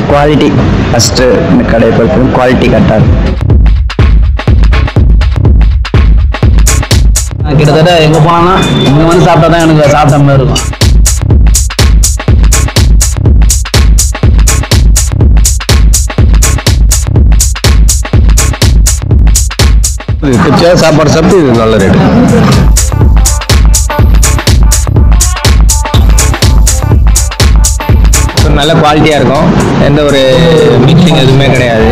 Quality first இந்த கடையை பொறுத்தவரைக்கும் குவாலிட்டி கரெக்டாக இருக்கும் கிட்டத்தட்ட எங்கே போனாலும் இங்கே வந்து சாப்பிட்டா தான் எனக்கு சாப்பிட்ட மாதிரி இருக்கும் இது திருச்சியாக சாப்பாடு சாப்பிட்டு இது நல்ல ரேட்டு நல்ல குவாலிட்டியாக இருக்கும் எந்த ஒரு மிக்சிங் எதுவுமே கிடையாது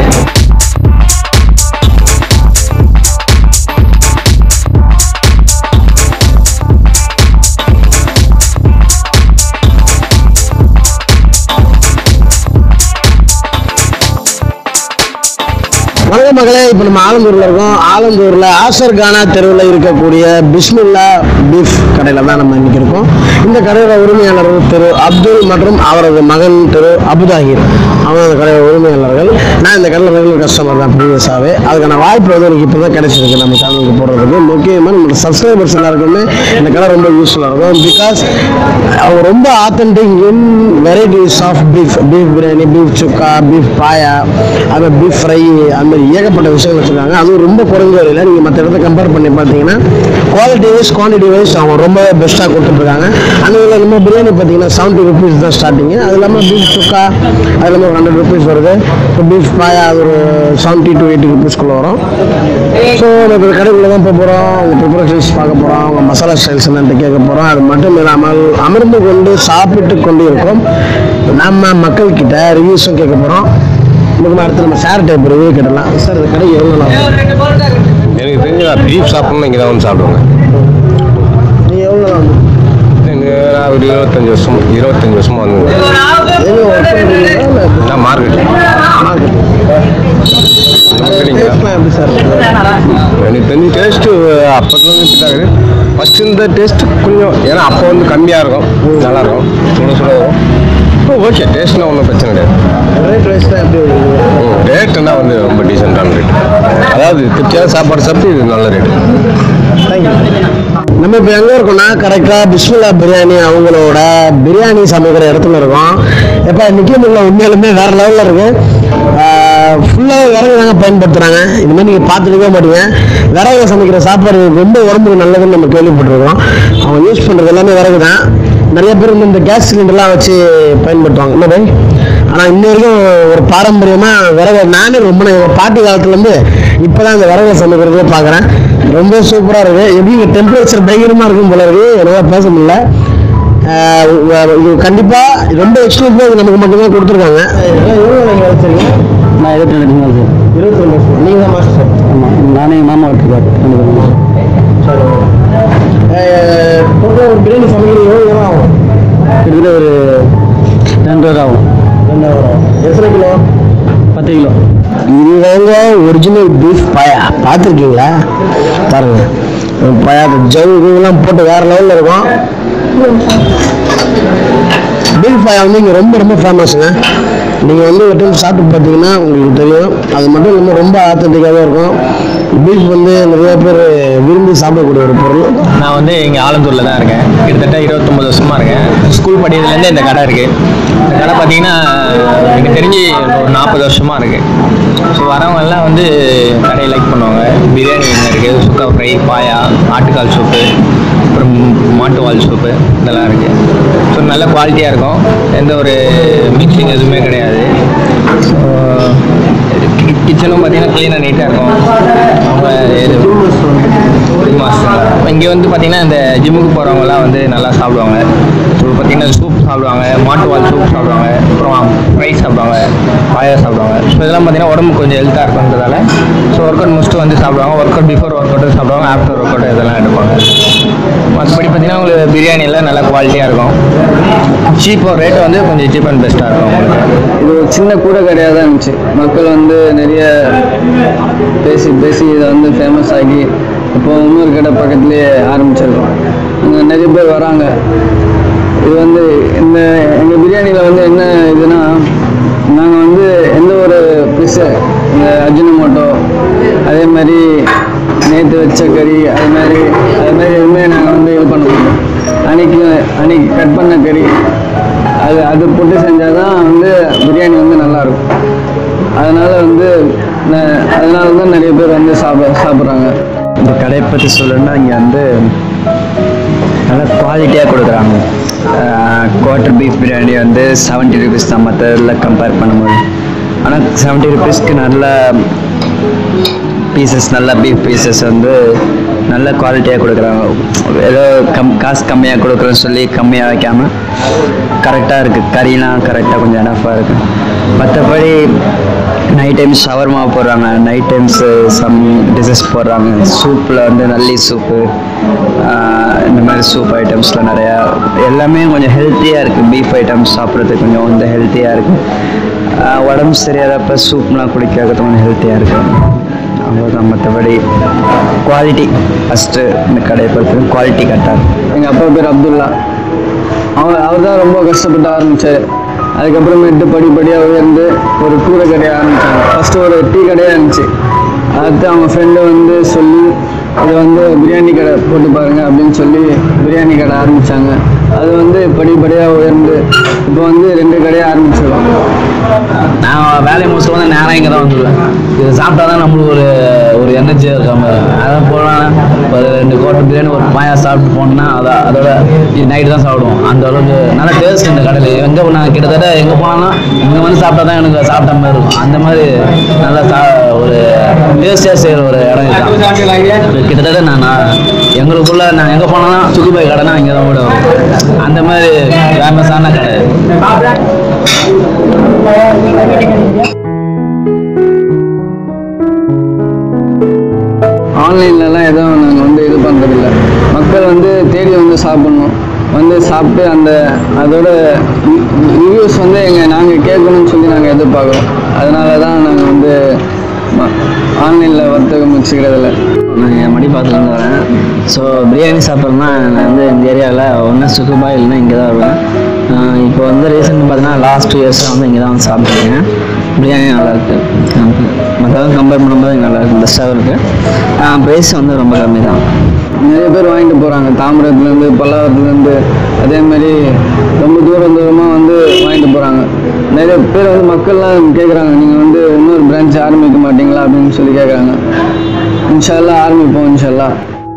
வணக்கம் மகளே இப்போ நம்ம ஆலந்தூரில் இருக்கோம் ஆலந்தூரில் ஆசர் கானா தெருவில் இருக்கக்கூடிய பிஸ்மில்லா பீஃப் கடையில் தான் நம்ம இன்னைக்கு இருக்கோம் இந்த கடையோட உரிமையாளர் திரு அப்துல் மற்றும் அவரது மகன் திரு அபுதாகிர் அவங்க அந்த கடையோட உரிமையாளர்கள் நான் இந்த கடையில் ரெகுலர் கஸ்டமர் தான் ப்ரீவியஸாகவே அதுக்கான வாய்ப்பு வந்து எனக்கு இப்போ தான் கிடைச்சிருக்கு நம்ம சேனலுக்கு போடுறதுக்கு முக்கியமாக நம்மளோட சப்ஸ்கிரைபர்ஸ் எல்லாருக்குமே இந்த கடை ரொம்ப யூஸ்ஃபுல்லாக இருக்கும் பிகாஸ் அவங்க ரொம்ப authentic in varieties of beef beef biryani beef சுக்கா பீஃப் பாயா அது பீஃப் ஃப்ரை அந்த மாதிரி ஏகப்பட்ட விஷயங்கள் வச்சுருக்காங்க அதுவும் ரொம்ப குறைஞ்ச விலையில் நீங்கள் மற்ற இடத்த கம்பேர் பண்ணி பார்த்தீங்கன்னா குவாலிட்டி வைஸ் குவான்டிட்டி வைஸ் அவங்க ரொம்ப பெஸ்ட்டாக கொடுத்துட்ருக்காங்க அந்த இதில் நம்ம பிரியாணி பார்த்தீங்கன்னா செவன்ட்டி ருபீஸ் தான் ஸ்டார்டிங்கு அது இல்லாமல் பீஃப் சுக்கா அது இல்லாமல் ஒரு ஹண்ட்ரட் ருபீஸ் வருது இப்போ பீஃப் பாயா அது ஒரு செவன்ட்டி டு எயிட்டி ருபீஸ்க்குள்ளே வரும் ஸோ நம்ம கடைக்குள்ளே தான் போக போகிறோம் அவங்க ப்ரிப்பரேஷன்ஸ் பார்க்க போகிறோம் அவங்க மசாலா ஸ்டைல்ஸ் என்னன்ட்டு கேட்க போகிறோம் அது மட்டும் இல்லாமல் அமர்ந்து கொண்டு சாப்பிட்டு கொண்டு இருக்கோம் நம்ம மக்கள்கிட்ட ரிவ்யூஸும் கேட்க போகிறோம் முக்கியமாக அடுத்து நம்ம ஷேர் டைப் ரிவ்யூ கேட்டலாம் சார் இந்த கடை எவ்வளோ நாள் எனக்கு தெரிஞ்சு நான் பீஃப் சாப்பிடணும் இங்கே தான் வந்து சாப்பிடுவேங்க நீங்கள் எவ்வளோ நாள் இங்க நான் ஒரு இருபத்தஞ்சி வருஷம் இருபத்தஞ்சி வருஷமா வந்து எங்கே ஒர்க் பண்ணுறீங்களா இல்லை நான் மார்க்கெட் மார்க்கெட் மார்க்கெட்டிங் டேஸ்ட்லாம் எப்படி சார் இருக்குது எனக்கு தெரிஞ்சு டேஸ்ட்டு அப்போதுலேருந்து இப்படி தான் இருக்குது ஃபஸ்ட்டு இந்த டேஸ்ட்டு கொஞ்சம் ஏன்னா அப்போ வந்து கம்மியாக இருக்கும் நல்லா இருக்கும் சுட சுட வரும் இப்போ ஓகே டேஸ்ட்லாம் ஒன்றும் பிரச்சனை கிடையாது ரேட் வைஸ்லாம் எப்படி இருக்குது ரேட்டுனா வந்து ரொம்ப டீசெண்டான ரேட் அதாவது திருச்சியாக சாப்பாடு சாப்பிட்டு இது நல்ல ரேட்டு தேங்க்யூ நம்ம இப்போ எங்கே இருக்கோம்னா கரெக்டாக பிஸ்மில்லா பிரியாணி அவங்களோட பிரியாணி சமைக்கிற இடத்துல இருக்கோம் எப்போ நிற்கமுள்ள உண்மையிலுமே வேறு லெவலில் இருக்கு ஃபுல்லாக விறகு தாங்க பயன்படுத்துகிறாங்க இந்த மாதிரி நீங்கள் பார்த்துருக்கவே மாட்டீங்க விறகுல சமைக்கிற சாப்பாடு ரொம்ப உடம்புக்கு நல்லதுன்னு நம்ம கேள்விப்பட்டிருக்கோம் அவங்க யூஸ் பண்ணுறது எல்லாமே விறகு தான் நிறைய பேர் வந்து இந்த கேஸ் சிலிண்டர்லாம் வச்சு பயன்படுத்துவாங்க என்ன பை ஆனால் இன்ன வரைக்கும் ஒரு பாரம்பரியமாக விறகு நானே ரொம்ப நான் எங்க பாட்டி காலத்துலேருந்து இப்போ தான் இந்த விறகு சமைக்கிறதே பார்க்குறேன் ரொம்ப சூப்பராக இருக்குது எப்படி இங்கே டெம்பரேச்சர் பயங்கரமாக இருக்கும் போல இருக்கு என்னால் பேச முடியல ஆஹ் உ- இது கண்டிப்பாக ரொம்ப எக்ஸ்க்ளூசிவாக இது நமக்கு மட்டும்தான் கொடுத்துருக்காங்க எவ்வளோ நீங்கள் வச்சுருக்கீங்க நான் இருபத்தி ரெண்டு நாள் சார் இருபத்தி ரெண்டு வருஷம் நீங்கள் தான் மாஸ்டர் ஆமாம் நானே எங்கள் மாமா எடுத்துக்காரு ரெண்டு பேரும் சரி டோட்டலாக ஒரு பிரியாணி சமைக்கிறது எவ்வளோ நேரம் ஆகும் கிட்டத்தட்ட ஒரு ரெண்டு ரூபா ஆகும் என்ன வரும் எத்தனை கிலோ பத்து கிலோ இதுதாங்க ஒரிஜினல் பீஃப் பாயா பார்த்துருக்கீங்களா பாருங்க பாயா ஜவு இதெல்லாம் போட்டு வேற லெவலில் இருக்கும் பீஃப் பாயா வந்து இங்கே ரொம்ப ரொம்ப ஃபேமஸுங்க நீங்கள் வந்து ஒரு டைம் சாப்பிட்டு பார்த்தீங்கன்னா உங்களுக்கு தெரியும் அது மட்டும் இல்லாமல் ரொம்ப ஆத்தன்டிக்காகவே இருக்கும் பீஃப் வந்து நிறைய பேர் விரும்பி சாப்பிடக்கூடிய ஒரு பொருள் நான் வந்து இங்கே ஆலந்தூரில் தான் இருக்கேன் கிட்டத்தட்ட இருபத்தொம்பது வருஷமாக இருக்கேன் ஸ்கூல் படிக்கிறதுலேருந்து இந்த கடை இருக்குது இந்த கடை பார்த்தீங்கன்னா எனக்கு தெரிஞ்சு ஒரு நாற்பது வருஷமாக இருக்குது ஸோ வரவங்க எல்லாம் வந்து கடையை லைக் பண்ணுவாங்க பிரியாணி என்ன இருக்குது சுக்கா ஃப்ரை பாயா ஆட்டுக்கால் சூப்பு அப்புறம் மாட்டு வால் சூப்பு இதெல்லாம் இருக்குது ஸோ நல்ல குவாலிட்டியாக இருக்கும் எந்த ஒரு மிக்சிங் எதுவுமே கிடையாது கிச்சனும் பார்த்தீங்கன்னா க்ளீனாக நீட்டாக இருக்கும் அவங்க இது மாஸ்டர் இங்கே வந்து பார்த்தீங்கன்னா இந்த ஜிம்முக்கு போகிறவங்கலாம் வந்து நல்லா சாப்பிடுவாங்க இப்போ பார்த்தீங்கன்னா சூப் சாப்பிடுவாங்க மாட்டு வால் சூப் சாப்பிடுவாங்க அப்புறம் ஃப்ரை சாப்பிடுவாங்க பாயா சாப்பிடுவாங்க ஸோ இதெல்லாம் பார்த்தீங்கன்னா உடம்பு கொஞ்சம் ஹெல்த்தாக இருக்குன்றதால ஸோ ஒர்க் அவுட் முடிச்சுட்டு வந்து சாப்பிடுவாங்க work out before work out சாப்பிடுவாங்க ஆஃப்டர் ஒர்க் அவுட் இதெல்லாம் எடுப்பாங்க மற்றபடி பார்த்தீங்கன்னா உங்களுக்கு பிரியாணியெல்லாம் நல்லா குவாலிட்டியாக இருக்கும் சீப்போ ரேட் வந்து கொஞ்சம் சீப் அண்ட் பெஸ்ட்டாக இருக்கும் உங்களுக்கு இது ஒரு சின்ன கூட கடையாக தான் இருந்துச்சு மக்கள் வந்து நிறைய பேசி பேசி இதை வந்து ஃபேமஸ் ஆகி இப்போ இன்னொரு கடை பக்கத்துலேயே ஆரம்பிச்சிருக்கோம் அங்கே நிறைய பேர் வராங்க இது வந்து இந்த எங்கள் பிரியாணியில் வந்து என்ன இதுனா நாங்கள் வந்து எந்த ஒரு பிசு இந்த அஜினமோட்டோ அதே மாதிரி நேற்று வச்ச கறி அது மாதிரி அது மாதிரி எதுவுமே நாங்கள் வந்து இது பண்ண மாட்டோம் அன்னைக்கு அன்னைக்கு கட் பண்ண கறி அது அது போட்டு செஞ்சால் தான் வந்து பிரியாணி வந்து நல்லாயிருக்கும் அதனால் வந்து ந- அதனால தான் நிறைய பேர் வந்து சாப்பிட சாப்பிட்றாங்க இந்த கடையை பற்றி சொல்லணும்னா இங்கே வந்து நல்லா குவாலிட்டியாக கொடுக்குறாங்க குவார்ட்டர் பீஃப் பிரியாணி வந்து செவன்ட்டி ருபீஸ் தான் மற்ற இதில் கம்பேர் பண்ணும்போது ஆனால் செவன்ட்டி ருபீஸ்க்கு நல்ல பீசஸ் நல்ல பீஃப் பீசஸ் வந்து நல்ல குவாலிட்டியாக கொடுக்குறாங்க ஏதோ கம் காசு கம்மியாக கொடுக்குறோன்னு சொல்லி கம்மியாக வைக்காமல் கரெக்டாக இருக்குது கறிலாம் கரெக்டாக கொஞ்சம் எனஃபாக இருக்குது மற்றபடி நைட் டைம்ஸ் ஷவர்மா போடுறாங்க நைட் டைம்ஸ் சம் டிஷஸ் போடுறாங்க சூப்பில் வந்து நல்லி சூப்பு இந்த மாதிரி சூப் ஐட்டம்ஸ்லாம் நிறையா எல்லாமே கொஞ்சம் ஹெல்த்தியாக இருக்குது பீஃப் ஐட்டம்ஸ் சாப்பிட்றதுக்கு கொஞ்சம் வந்து ஹெல்த்தியாக இருக்குது உடம்பு சரியாதப்ப சூப்லாம் குடிக்கிறது கொஞ்சம் ஹெல்த்தியாக இருக்குது அவ்வளோதான் மற்றபடி குவாலிட்டி ஃபஸ்ட்டு இந்த கடையை பொறுத்த குவாலிட்டி கரெக்டாக இருக்கும் எங்கள் அப்பா பேர் அப்துல்லா அவர் அவர் தான் ரொம்ப கஷ்டப்பட்டு ஆரம்பித்தார் அதுக்கப்புறமேட்டு படிப்படியாக உயர்ந்து ஒரு கூரை கடையை ஆரம்பித்தாங்க ஃபஸ்ட்டு ஒரு டீ கடையாக இருந்துச்சு அடுத்து அவங்க ஃப்ரெண்டு வந்து சொல்லி இதை வந்து பிரியாணி கடை போட்டு பாருங்க அப்படின்னு சொல்லி பிரியாணி கடை ஆரம்பித்தாங்க அது வந்து படிப்படியாக உயர்ந்து இப்போ வந்து ரெண்டு கடையை ஆரம்பிச்சிருக்கோம் நான் வேலையை முடிச்சுட்டு வந்து நேரம் இங்கே தான் வந்துடுவேன் இது சாப்பிட்டா தான் நம்மளுக்கு ஒரு ஒரு எனர்ஜியாக இருக்க மாதிரி இருக்கும். அதான் போனால் ஒரு ரெண்டு கோட்டை பிரியாணி ஒரு பாயா சாப்பிட்டு போனோம்னா அதை அதோட நைட்டு தான் சாப்பிடுவோம் அந்த அளவுக்கு நல்ல டேஸ்ட் இந்த கடையில் எங்கே நான் கிட்டத்தட்ட எங்கே போனாலும் இங்கே வந்து சாப்பிட்டா தான் எனக்கு சாப்பிட்ட மாதிரி இருக்கும் அந்த மாதிரி நல்லா சா ஒரு டேஸ்டியாக செய்கிற ஒரு இடம் இதுதான் கிட்டத்தட்ட நான் நான் எங்களுக்குள்ள நான் எங்கே போனாலும் சுக்குபாய் கடைனா இங்கே தான் கூட வரும் அந்த மாதிரி ஃபேமஸான கடை ஆன்லைன்லலாம் எதுவும் நாங்கள் வந்து இது பண்ணுறதில்ல மக்கள் வந்து தேடி வந்து சாப்பிட்ணும் வந்து சாப்பிட்டு அந்த அதோட ரிவ்யூஸ் வந்து எங்கள் நாங்கள் கேட்கணும்னு சொல்லி நாங்கள் எதிர்பார்க்குறோம் அதனால தான் நாங்கள் வந்து ஆன்லைனில் வர்த்தகம் வச்சுக்கிறதில்ல நான் என் மடிப்பாக்கத்துலேருந்து வரேன் ஸோ பிரியாணி சாப்பிட்றேன்னா நான் வந்து இந்த ஏரியாவில் ஒன்று சுகுபா இல்லைன்னா இங்கே தான் வருவேன் ஆஹ் இப்போ வந்து ரீசெண்ட் பார்த்தீங்கன்னா லாஸ்ட் டூ இயர்ஸாக வந்து இங்கே தான் வந்து சாப்பிட்ருக்கேன் பிரியாணி நல்லாயிருக்கு மற்றவங்க கம்பேர் பண்ணும்போது இங்கே நல்லா இருக்கு பெஸ்ட்டாகவும் இருக்குது ப்ரைஸ் வந்து ரொம்ப கம்மி தான் நிறைய பேர் வாங்கிட்டு போகிறாங்க தாம்பரத்துலேருந்து பல்லாவரத்துலேருந்து அதே மாதிரி ரொம்ப தூரம் தூரமாக வந்து வாங்கிட்டு போகிறாங்க நிறைய பேர் வந்து மக்கள்லாம் கேட்குறாங்க நீங்கள் வந்து இன்னொரு பிரான்ச் ஆரம்பிக்க மாட்டீங்களா அப்படின்னு சொல்லி கேட்குறாங்க இன்ஷால்லா ஆரம்பிப்போம் இன்ஷால்லா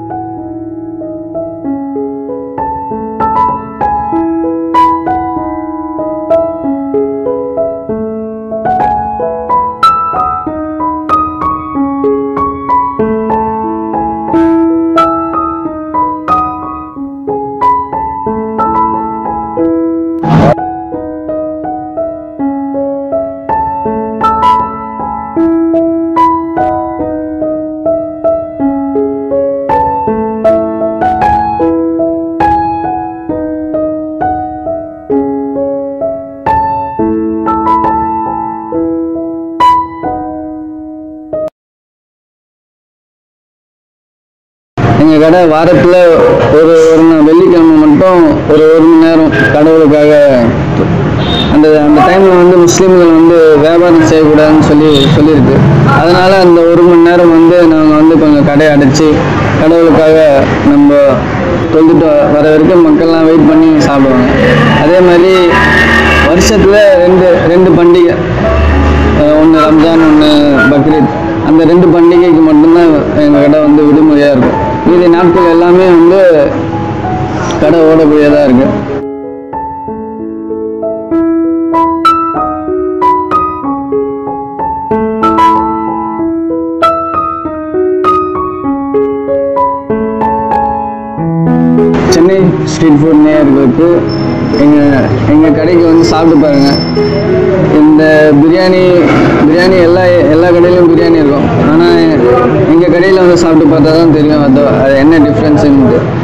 எங்கள் கடை வாரத்தில் ஒரு ஒரு நாள் வெள்ளிக்கிழமை மட்டும் ஒரு ஒரு மணி நேரம் கடவுளுக்காக அந்த அந்த டைமில் வந்து முஸ்லீம்கள் வந்து வியாபாரம் செய்யக்கூடாதுன்னு சொல்லி சொல்லியிருக்கு அதனால் அந்த ஒரு மணி நேரம் வந்து நாங்கள் வந்து கொஞ்சம் கடையை அடைச்சி கடவுளுக்காக நம்ம தொழுதுட்டு வர வரைக்கும் மக்கள்லாம் வெயிட் பண்ணி சாப்பிடுவாங்க அதே மாதிரி வருஷத்தில் ரெண்டு ரெண்டு பண்டிகை ஒன்று ரம்ஜான் ஒன்று பக்ரீத் அந்த ரெண்டு பண்டிகைக்கு மட்டும்தான் எங்கள் கடை வந்து விடுமுறையாக இருக்கும் மீதி நாட்கள் எல்லாமே வந்து கடை ஓடக்கூடியதாக இருக்குது சென்னை ஸ்ட்ரீட் ஃபுட் நேயர்களுக்கு எங்கள் எங்கள் கடைக்கு வந்து சாப்பிட்டு பாருங்கள் இந்த பிரியாணி பிரியாணி எல்லா எல்லா கடையிலும் பிரியாணி இருக்கும் ஆனால் எங்கள் கடையில் வந்து சாப்பிட்டு பார்த்தா தான் தெரியும் அது அது என்ன டிஃப்ரென்ஸுன்ட்டு